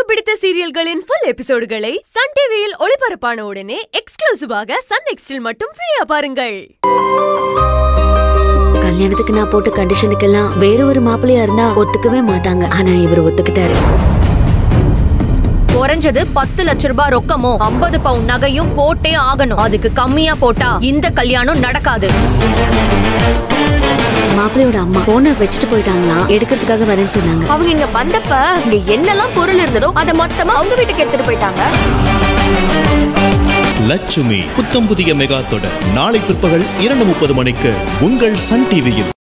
பிடித்த சீரியல்களின் full எபிசோடுகளை Sun டிவியில் ஒளிபரப்பான உடனே எக்ஸ்க்ளூசிவாக சன் நெக்ஸ்டில் மட்டும் ஃப்ரீயா பாருங்கள் கல்யாணத்துக்கு நான் போட்ட கண்டிஷனுக்கெல்லாம் வேற ஒரு மாப்பிள்ளையா இருந்தா ஒத்துக்கவே மாட்டாங்க ஆனா இவர் ஒத்துக்கிட்டாரு குறைஞ்சது பத்து லட்ச ரூபாய் ரொக்கமும் ஐம்பது பவுன் நகையும் போட்டே ஆகணும் அதுக்கு கம்மியா போட்டா இந்த கல்யாணம் நடக்காது மாப்பிள்ளையோட அம்மா போனை வச்சுட்டு போயிட்டாங்களாம் எடுக்கிறதுக்காக வரேன்னு சொன்னாங்க அவங்க இங்க வந்தப்ப இங்க என்னெல்லாம் பொருள் இருந்ததோ அதை மொத்தமா அவங்க வீட்டுக்கு எடுத்துட்டு போயிட்டாங்க லட்சுமி புத்தம் புதிய மெகா தொடர் நாளை பிற்பகல் இரண்டு முப்பது மணிக்கு உங்கள் சன் டிவியில்